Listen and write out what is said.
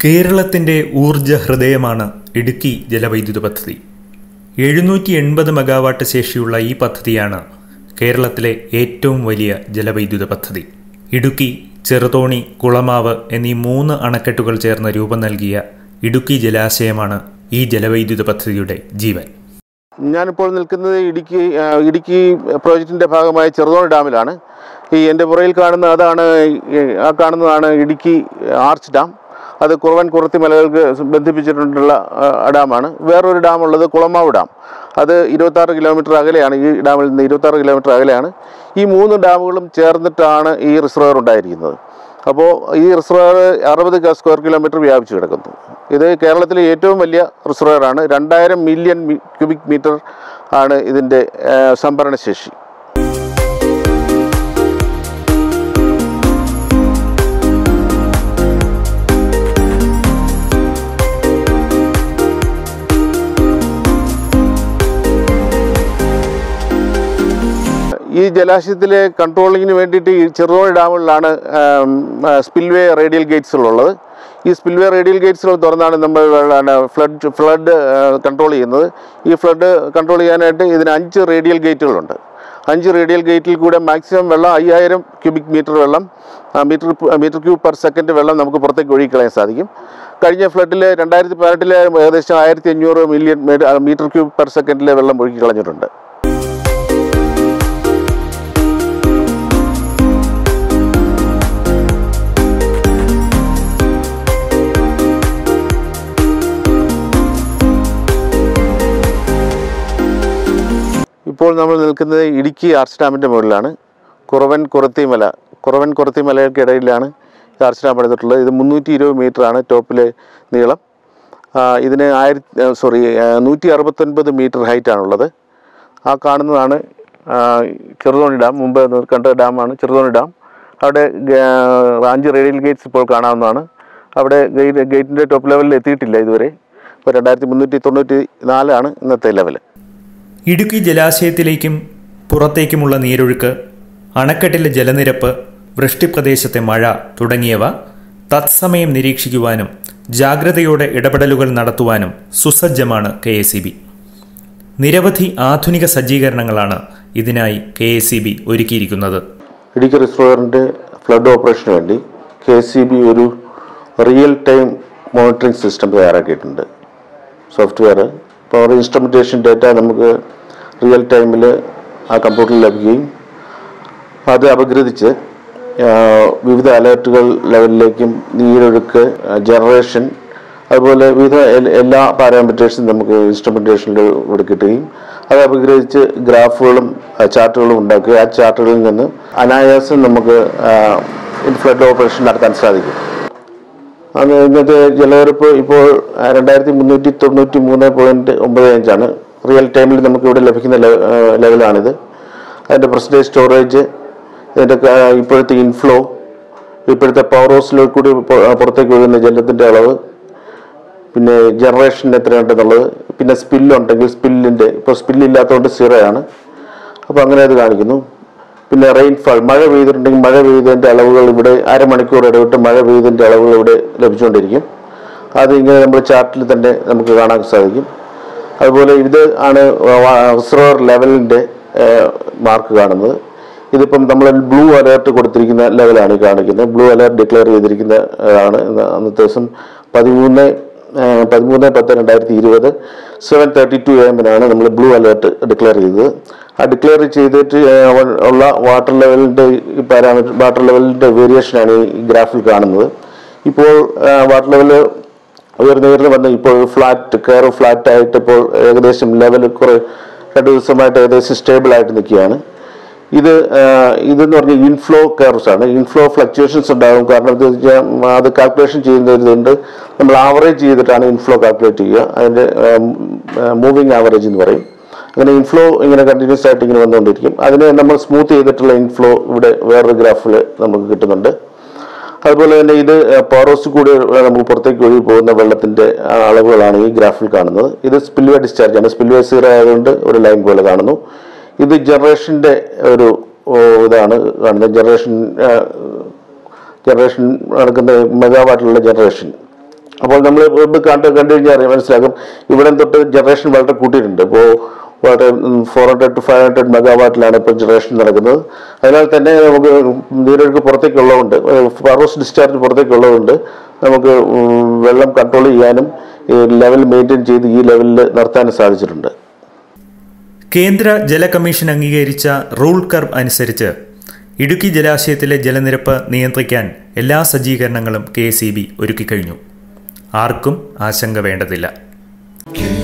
കേരളത്തിൻ്റെ ഊർജ ഹൃദയമാണ് ഇടുക്കി ജലവൈദ്യുത പദ്ധതി എഴുന്നൂറ്റി എൺപത് മെഗാവാട്ട് ശേഷിയുള്ള ഈ പദ്ധതിയാണ് കേരളത്തിലെ ഏറ്റവും വലിയ ജലവൈദ്യുത പദ്ധതി ഇടുക്കി ചെറുതോണി കുളമാവ് എന്നീ മൂന്ന് അണക്കെട്ടുകൾ ചേർന്ന് രൂപം നൽകിയ ഇടുക്കി ജലാശയമാണ് ഈ ജലവൈദ്യുത പദ്ധതിയുടെ ജീവൻ ഞാനിപ്പോൾ നിൽക്കുന്നത് ഇടുക്കി ആ, ഇടുക്കി പ്രോജക്റ്റിൻ്റെ ഭാഗമായ ചെറുതോണി ഡാമിലാണ് ഈ എൻ്റെ പുറയിൽ കാണുന്ന അതാണ് ഈ, ആ കാണുന്നതാണ് ഇടുക്കി ആർച്ച് ഡാം അത് കുറവൻ കുറത്തി മലകൾക്ക് ബന്ധിപ്പിച്ചിട്ടുള്ള ആ, ഡാമാണ് വേറൊരു ഡാം ഉള്ളത് കുളമാവ് ഡാം അത് ഇരുപത്താറ് കിലോമീറ്റർ അകലെയാണ് ഈ ഡാമിൽ നിന്ന് ഇരുപത്താറ് കിലോമീറ്റർ അകലെയാണ് ഈ മൂന്ന് ഡാമുകളും ചേർന്നിട്ടാണ് ഈ റിസർവർ ഉണ്ടായിരിക്കുന്നത് അപ്പോൾ ഈ റിസർവർ അറുപത് സ്ക്വയർ കിലോമീറ്റർ വ്യാപിച്ചു കിടക്കുന്നു ഇത് കേരളത്തിലെ ഏറ്റവും വലിയ റിസർവറാണ് രണ്ടായിരം മില്യൺ ക്യൂബിക് മീറ്റർ ആണ് ഇതിൻ്റെ ആ, സംഭരണശേഷി ഈ ജലാശയത്തിലെ കൺട്രോളിങ്ങിന് വേണ്ടിയിട്ട് ഈ ചെറുതോണി ഡാമുകളിലാണ് സ്പിൽവേ റേഡിയൽ ഗേറ്റ്സുകളുള്ളത് ഈ സ്പിൽവേ റേഡിയൽ ഗേറ്റ്സുകൾ തുറന്നാണ് നമ്മൾ ഫ്ലഡ് ഫ്ലഡ് കൺട്രോൾ ചെയ്യുന്നത് ഈ ഫ്ലഡ് കൺട്രോൾ ചെയ്യാനായിട്ട് ഇതിന് അഞ്ച് റേഡിയൽ ഗേറ്റുകളുണ്ട് അഞ്ച് റേഡിയൽ ഗേറ്റിൽ കൂടെ മാക്സിമം വെള്ളം അയ്യായിരം ക്യൂബിക് മീറ്റർ വെള്ളം metre metre cube per second വെള്ളം നമുക്ക് പുറത്തേക്ക് ഒഴുകിക്കളയാൻ സാധിക്കും കഴിഞ്ഞ ഫ്ലഡിൽ രണ്ടായിരത്തി പതിനെട്ടിലെ ഏകദേശം ആയിരത്തി അഞ്ഞൂറ് മില്യൺ മീറ്റർ ക്യൂബ് പെർ സെക്കൻഡിലെ വെള്ളം ഒഴുകി കളഞ്ഞിട്ടുണ്ട് ഇപ്പോൾ നമ്മൾ നിൽക്കുന്നത് ഇടുക്കി ആർച്ച് ഡാമിൻ്റെ മുകളിലാണ് കുറവൻ കുറത്തി മല കുറവൻ കുറത്തി മലകൾക്കിടയിലാണ് ഈ ആർച്ച് ഡാം പണിതിട്ടുള്ളത് ഇത് മുന്നൂറ്റി ഇരുപത് മീറ്ററാണ് ടോപ്പിലെ നീളം ആ, ഇതിന് ആയിരത്തി സോറി നൂറ്റി അറുപത്തൊൻപത് മീറ്റർ ഹൈറ്റാണുള്ളത് ആ കാണുന്നതാണ് ആ, ചെറുതോണി ഡാം മുമ്പ് കണ്ട ഡാമാണ് ചെറുതോണി ഡാം അവിടെ ഗ- അഞ്ച് റേഡിയൽ ഗേറ്റ്സ് ഇപ്പോൾ കാണാവുന്നതാണ് അവിടെ ഗേറ്റ് ഗേറ്റിൻ്റെ ടോപ്പ് ലെവലിൽ എത്തിയിട്ടില്ല ഇതുവരെ ഇപ്പോൾ രണ്ടായിരത്തി മുന്നൂറ്റി തൊണ്ണൂറ്റി നാലാണ് ഇന്നത്തെ ലെവൽ ഇടുക്കി ജലാശയത്തിലേക്കും പുറത്തേക്കുമുള്ള നീരൊഴുക്ക് അണക്കെട്ടിലെ ജലനിരപ്പ് വൃഷ്ടിപ്രദേശത്തെ മഴ തുടങ്ങിയവ തത്സമയം നിരീക്ഷിക്കുവാനും ജാഗ്രതയോടെ ഇടപെടലുകൾ നടത്തുവാനും സുസജ്ജമാണ് കെ എസ് നിരവധി ആധുനിക സജ്ജീകരണങ്ങളാണ് ഇതിനായി കെ എസ് ഒരുക്കിയിരിക്കുന്നത് ഇടുക്കി റിസർവറിൻ്റെ ഫ്ലഡ് ഓപ്പറേഷന് വേണ്ടി കെ സി ബി ഒരു റിയൽ ടൈം മോണിറ്ററിംഗ് സിസ്റ്റം തയ്യാറാക്കിയിട്ടുണ്ട് സോഫ്റ്റ്വെയർ ഇപ്പോൾ ഒരു ഇൻസ്ട്രുമെൻറ്റേഷൻ ഡേറ്റ നമുക്ക് റിയൽ ടൈമിൽ ആ കമ്പ്യൂട്ടറിൽ ലഭിക്കുകയും അത് അപഗ്രഥിച്ച് ആ, വിവിധ അലേർട്ടുകൾ ലെവലിലേക്കും നീരൊഴുക്ക് ജനറേഷൻ അതുപോലെ വിവിധ എൽ- എല്ലാ പാരാമീറ്റേഴ്സും നമുക്ക് ഇൻസ്ട്രുമെൻറ്റേഷനിൽ ഇവിടെ കിട്ടുകയും അത് അപഗ്രഹിച്ച് ഗ്രാഫുകളും ആ, ചാർട്ടുകളും ഉണ്ടാക്കി ആ ചാർട്ടുകളിൽ നിന്ന് അനായാസം നമുക്ക് ഫ്ലഡ് ഓപ്പറേഷൻ നടത്താൻ സാധിക്കും അത് ഇന്നത്തെ ജലനിരപ്പ് ഇപ്പോൾ രണ്ടായിരത്തി മുന്നൂറ്റി തൊണ്ണൂറ്റി മൂന്ന് പോയിന്റ് ഒമ്പത് അഞ്ചാണ് റിയൽ ടൈമിൽ നമുക്ക് ഇവിടെ ലഭിക്കുന്ന ലെ- ആ, ലെവലാണിത് അതിൻ്റെ പ്രസൻറ്റേജ് സ്റ്റോറേജ് ഇതിൻ്റെ ക- ഇപ്പോഴത്തെ ഇൻഫ്ലോ ഇപ്പോഴത്തെ പവർ ഹൗസിലേക്ക് കൂടി പൊ- പുറത്തേക്ക് ഒഴുകുന്ന ജലത്തിൻ്റെ അളവ് പിന്നെ ജനറേഷൻ എത്രയുണ്ടെന്നുള്ളത് പിന്നെ സ്പില്ലുണ്ടെങ്കിൽ സ്പില്ലിൻ്റെ ഇപ്പോൾ സ്പില്ലില്ലാത്തതുകൊണ്ട് സീറോ ആണ് അപ്പോൾ അങ്ങനെ അത് കാണിക്കുന്നു പിന്നെ റെയിൻഫാൾ മഴ പെയ്തിട്ടുണ്ടെങ്കിൽ മഴ പെയ്തതിൻ്റെ അളവുകൾ ഇവിടെ അരമണിക്കൂർ ഇടവിട്ട് മഴ പെയ്തതിൻ്റെ അളവുകൾ ഇവിടെ ലഭിച്ചുകൊണ്ടിരിക്കും അത് ഇങ്ങനെ നമ്മൾ ചാർട്ടിൽ തന്നെ നമുക്ക് കാണാൻ സാധിക്കും അതുപോലെ ഇത് ആണ് റിസർവർ ലെവലിൻ്റെ മാർക്ക് കാണുന്നത് ഇതിപ്പം നമ്മൾ ബ്ലൂ അലേർട്ട് കൊടുത്തിരിക്കുന്ന ലെവലാണ് ഈ കാണിക്കുന്നത് ബ്ലൂ അലേർട്ട് ഡിക്ലെയർ ചെയ്തിരിക്കുന്ന ആ, ആണ് ഇന്ന് അന്നത്തെ ദിവസം പതിമൂന്ന് ആ, പതിമൂന്ന് പത്ത് രണ്ടായിരത്തി ഇരുപത് സെവൻ തേർട്ടി ടു എമ്മിനാണ് നമ്മൾ ബ്ലൂ അലേർട്ട് ഡിക്ലെയർ ചെയ്തത് ആ ഡിക്ലെയർ ചെയ്തിട്ട് ആ, ഉള്ള വാട്ടർ ലെവലിൻ്റെ പാരാമീറ്റർ വാട്ടർ ലെവലിൻ്റെ വേരിയേഷനാണ് ഈ ഗ്രാഫിൽ കാണുന്നത് ഇപ്പോൾ വാട്ടർ ലെവൽ ഉയർന്നു ഉയർന്നു വന്ന് ഇപ്പോൾ ഫ്ലാറ്റ് കയറ് ഫ്ലാറ്റ് ആയിട്ട് ഇപ്പോൾ ഏകദേശം ലെവൽ കുറെ രണ്ട് ദിവസമായിട്ട് ഏകദേശം സ്റ്റേബിൾ ആയിട്ട് നിൽക്കുകയാണ് ഇത് ആ, ഇതെന്ന് പറഞ്ഞാൽ ഇൻഫ്ലോ കർവ്സ് ആണ് ഇൻഫ്ലോ ഫ്ലക്ച്വേഷൻസ് ഉണ്ടാകും കാരണം ഇത് വെച്ചാൽ അത് കാൽക്കുലേഷൻ ചെയ്യുന്നതുകൊണ്ട് നമ്മൾ ആവറേജ് ചെയ്തിട്ടാണ് ഇൻഫ്ലോ കാൽക്കുലേറ്റ് ചെയ്യുക അതിൻ്റെ മൂവിങ് ആവറേജ് എന്ന് പറയും അങ്ങനെ ഇൻഫ്ലോ ഇങ്ങനെ കണ്ടിന്യൂസ് ആയിട്ട് ഇങ്ങനെ വന്നുകൊണ്ടിരിക്കും അതിനെ നമ്മൾ സ്മൂത്ത് ചെയ്തിട്ടുള്ള ഇൻഫ്ലോ ഇവിടെ വേറൊരു ഗ്രാഫിൽ നമുക്ക് കിട്ടുന്നുണ്ട് അതുപോലെ തന്നെ ഇത് പോറോസ് കൂടി നമുക്ക് പുറത്തേക്ക് ഒഴുകി പോകുന്ന വെള്ളത്തിന്റെ ആ, അളവുകളാണ് ഈ ഗ്രാഫിൽ കാണുന്നത് ഇത് സ്പിൽവേ ഡിസ്ചാർജ് ആണ് സ്പിൽവേ സീറോ ആയതുകൊണ്ട് ഒരു ലൈൻ പോലെ കാണുന്നു ഇത് ജനറേഷന്റെ ഒരു ഓ, ഇതാണ് കാണുന്നത് ജനറേഷൻ ജനറേഷൻ നടക്കുന്ന മെഗാവാട്ടിലുള്ള ജനറേഷൻ അപ്പോൾ നമ്മൾ ഇത് കണ്ട് കണ്ടു കഴിഞ്ഞാൽ അറിയാം മനസ്സിലാക്കും ഇവിടെ തൊട്ട് ജനറേഷൻ വളരെ കൂട്ടിയിട്ടുണ്ട് ഇപ്പോൾ വളരെ four hundred to five hundred മെഗാവാട്ടിലാണ് ഇപ്പോൾ ജനറേഷൻ നടക്കുന്നത് അതിനാൽ തന്നെ നമുക്ക് നീരൊഴുക്ക് പുറത്തേക്കുള്ളതുകൊണ്ട് ഫാറോസ് ഡിസ്ചാർജ് പുറത്തേക്കുള്ളതുകൊണ്ട് നമുക്ക് ഉം, വെള്ളം കൺട്രോൾ ചെയ്യാനും ലെവൽ മെയിൻറ്റെയിൻ ചെയ്ത് ഈ ലെവലിൽ നിർത്താനും സാധിച്ചിട്ടുണ്ട് കേന്ദ്ര ജല കമ്മീഷൻ അംഗീകരിച്ച റൂൾ കർവ് അനുസരിച്ച് ഇടുക്കി ജലാശയത്തിലെ ജലനിരപ്പ് നിയന്ത്രിക്കാൻ എല്ലാ സജ്ജീകരണങ്ങളും കെ എസ് ഇ ബി ഒരുക്കിക്കഴിഞ്ഞു ആർക്കും ആശങ്ക വേണ്ടതില്ല K